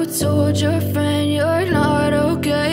told your friend you're not okay?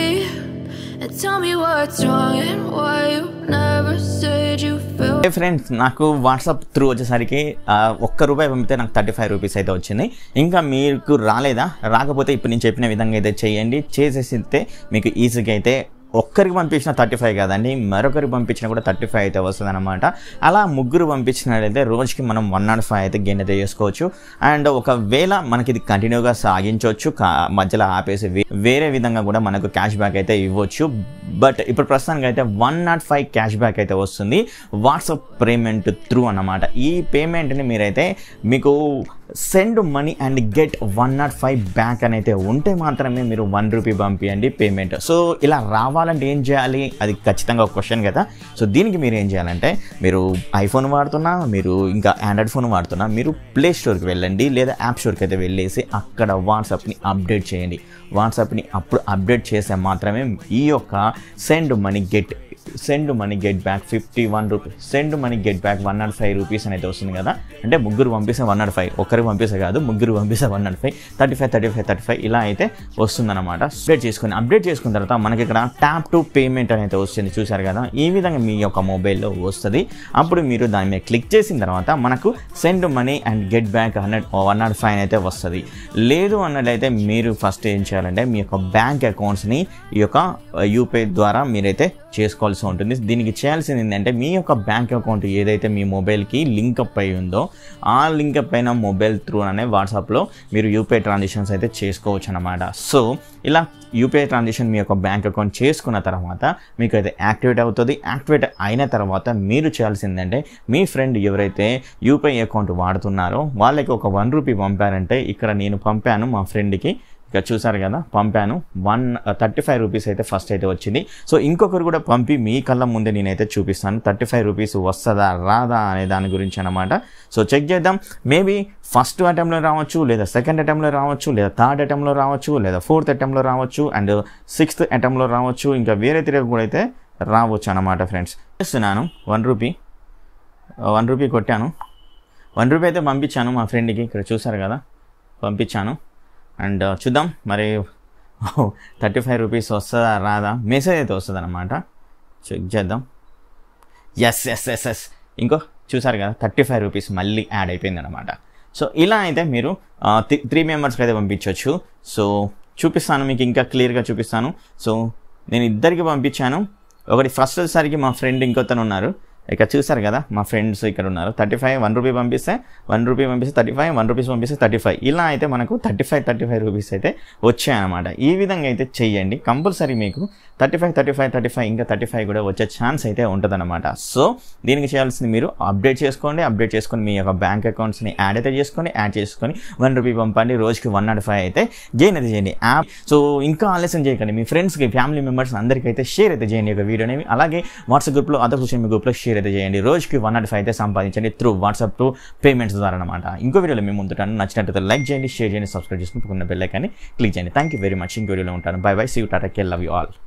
And tell me what's wrong and why you never said you felt. ఏ friends నాకు WhatsApp through వచ్చేసరికి ఆ, ఒక్క రూపాయి పంపితే నాకు థర్టీ ఫైవ్ రూపీస్ అయితే వచ్చింది ఇంకా మీకు రాలేదా రాకపోతే ఇప్పుడు నేను చెప్పిన విధంగా అయితే చేయండి చేసేసితే మీకు ఈజీగా అయితే ఒక్కరికి పంపించిన థర్టీ ఫైవ్ కాదండి మరొకరికి పంపించినా కూడా థర్టీ ఫైవ్ అయితే వస్తుంది అనమాట అలా ముగ్గురు పంపించినట్లయితే రోజుకి మనం వన్ నాట్ ఫైవ్ అయితే గెయిన్ అయితే చేసుకోవచ్చు అండ్ ఒకవేళ మనకి ఇది కంటిన్యూగా సాగించవచ్చు కా- మధ్యలో ఆపేసి వే- వేరే విధంగా కూడా మనకు క్యాష్ బ్యాక్ అయితే ఇవ్వచ్చు బట్ ఇప్పుడు ప్రస్తుతానికి అయితే one nought five cashback అయితే వస్తుంది వాట్సాప్ పేమెంట్ త్రూ అన్నమాట ఈ పేమెంట్ని మీరైతే మీకు send money and get one nought five back అని అయితే ఉంటే మాత్రమే మీరు వన్ రూపీ పంపించండి పేమెంట్ సో ఇలా రావాలంటే ఏం చేయాలి అది ఖచ్చితంగా ఒక క్వశ్చన్ కదా సో దీనికి మీరు ఏం చేయాలంటే మీరు ఐఫోన్ వాడుతున్నా మీరు ఇంకా ఆండ్రాయిడ్ ఫోన్ వాడుతున్నా మీరు ప్లే స్టోర్కి వెళ్ళండి లేదా యాప్ స్టోర్కి అయితే వెళ్ళేసి అక్కడ వాట్సాప్ని అప్డేట్ చేయండి వాట్సాప్ని అప్పుడు అప్డేట్ చేస్తే మాత్రమే ఈ యొక్క send money get send money get back fifty one rupees send money get back one nought five rupees అనేది వస్తుంది కదా అంటే ముగ్గురు పంపిస్తే వన్ నాట్ ఫైవ్ ఒక్కరికి పంపిస్తే కాదు ముగ్గురు పంపిస్తే one nought five thirty five thirty five thirty five ఇలా అయితే వస్తుందన్నమాట అప్డేట్ చేసుకుని అప్డేట్ చేసుకున్న తర్వాత మనకి ఇక్కడ ట్యాప్ టు పేమెంట్ అనేది వస్తుంది చూసారు కదా ఈ విధంగా మీ యొక్క మొబైల్లో వస్తుంది అప్పుడు మీరు దాని మీద క్లిక్ చేసిన తర్వాత మనకు send money and get back hundred one nought five అయితే వస్తుంది లేదు అన్నట్లయితే మీరు ఫస్ట్ ఏం చేయాలంటే మీ యొక్క బ్యాంక్ అకౌంట్స్ని ఈ యొక్క యూపీఐ ద్వారా మీరైతే చేసుకోవాల్సి ఉంటుంది దీనికి చేయాల్సింది ఏంటంటే మీ యొక్క బ్యాంక్ అకౌంట్ ఏదైతే మీ మొబైల్కి లింకప్ అయి ఉందో ఆ లింకప్ అయిన మొబైల్ త్రూ అనే వాట్సాప్లో మీరు యూపీఐ ట్రాన్సాక్షన్స్ అయితే చేసుకోవచ్చు అనమాట సో ఇలా యూపీఐ ట్రాన్సాక్షన్ మీ యొక్క బ్యాంక్ అకౌంట్ చేసుకున్న తర్వాత మీకు అయితే యాక్టివేట్ అవుతుంది యాక్టివేట్ అయిన తర్వాత మీరు చేయాల్సిందంటే మీ ఫ్రెండ్ ఎవరైతే యూపీఐ అకౌంట్ వాడుతున్నారో వాళ్ళకి ఒక వన్ రూపీ పంపారంటే ఇక్కడ నేను పంపాను మా ఫ్రెండ్కి ఇక చూసారు కదా పంపాను వన్ థర్టీ ఫైవ్ రూపీస్ అయితే ఫస్ట్ అయితే వచ్చింది సో ఇంకొకరు కూడా పంపి మీ కళ్ళ ముందే నేనైతే చూపిస్తాను థర్టీ ఫైవ్ రూపీస్ వస్తుందా రాదా అనే దాని గురించి అనమాట సో చెక్ చేద్దాం మేబీ ఫస్ట్ అటెంప్ట్లో రావచ్చు లేదా సెకండ్ అటెంప్ట్లో రావచ్చు లేదా థర్డ్ అటెంప్ట్లో రావచ్చు లేదా ఫోర్త్ అటెంప్ట్లో రావచ్చు అండ్ సిక్స్త్ అటెంప్ట్లో రావచ్చు ఇంకా వేరే తిరిగి కూడా అయితే రావచ్చు అనమాట ఫ్రెండ్స్ చేస్తున్నాను వన్ రూపీ వన్ రూపీ కొట్టాను వన్ రూపీ అయితే పంపించాను మా ఫ్రెండ్కి ఇక్కడ చూసారు కదా పంపించాను అండ్ చూద్దాం మరి థర్టీ ఫైవ్ రూపీస్ వస్తుందా రాదా మెసేజ్ అయితే వస్తుంది అనమాట చెక్ చేద్దాం ఎస్ ఎస్ ఎస్ ఎస్ ఇంకో చూసారు కదా థర్టీ ఫైవ్ రూపీస్ మళ్ళీ యాడ్ అయిపోయింది అనమాట సో ఇలా అయితే మీరు త్రీ మెంబర్స్కి అయితే పంపించవచ్చు సో చూపిస్తాను మీకు ఇంకా క్లియర్గా చూపిస్తాను సో నేను ఇద్దరికి పంపించాను ఒకటి ఫస్ట్ వచ్చేసరికి మా ఫ్రెండ్ ఇంకొతను ఉన్నారు ఇక్కడ చూసారు కదా మా ఫ్రెండ్స్ ఇక్కడ ఉన్నారు థర్టీ ఫైవ్ వన్ రూపీ పంపిస్తే వన్ రూపీ పంపిస్తే థర్టీ ఫైవ్ వన్ రూపీస్ పంపిస్తే థర్టీ ఫైవ్ ఇలా అయితే మనకు thirty five thirty five rupees అయితే వచ్చాయన్నమాట ఈ విధంగా అయితే చెయ్యండి కంపల్సరీ మీకు thirty five thirty five thirty five ఇంకా థర్టీ ఫైవ్ కూడా వచ్చే ఛాన్స్ అయితే ఉంటుందన్నమాట సో దీనికి చేయాల్సింది మీరు అప్డేట్ చేసుకోండి అప్డేట్ చేసుకొని మీ యొక్క బ్యాంక్ అకౌంట్స్ని యాడ్ అయితే చేసుకొని యాడ్ చేసుకొని వన్ రూపీ పంపండి రోజుకి వన్ నాట్ ఫైవ్ అయితే గెయిన్ అయితే చేయండి యాప్ సో ఇంకా ఆలస్యం చేయకండి మీ ఫ్రెండ్స్కి ఫ్యామిలీ మెంబర్స్ అందరికీ అయితే షేర్ అయితే చేయండి ఈ యొక్క వీడియోని అలాగే వాట్సాప్ గ్రూప్లో అదర్ సోషల్ మీడియా గ్రూప్లో షేర్ అయితే చేయండి రోజుకి వన్ నాట్ ఫైవ్ అయితే సంపాదించండి త్రూ వాట్సాప్ టు పేమెంట్స్ ద్వారా అనమాట ఇంకో వీడియోలో మేము ముందుంటాను నచ్చినట్లయితే లైక్ చేయండి షేర్ చేయండి సబ్స్క్రైబ్ చేసుకుని పక్కన బెల్ ఐకాన్ని క్లిక్ చేయండి థ్యాంక్ యూ వెరీ మచ్ ఇంకో వీడియోలో ఉంటాను bye bye see you tata కెల్ లవ్ యూ ఆల్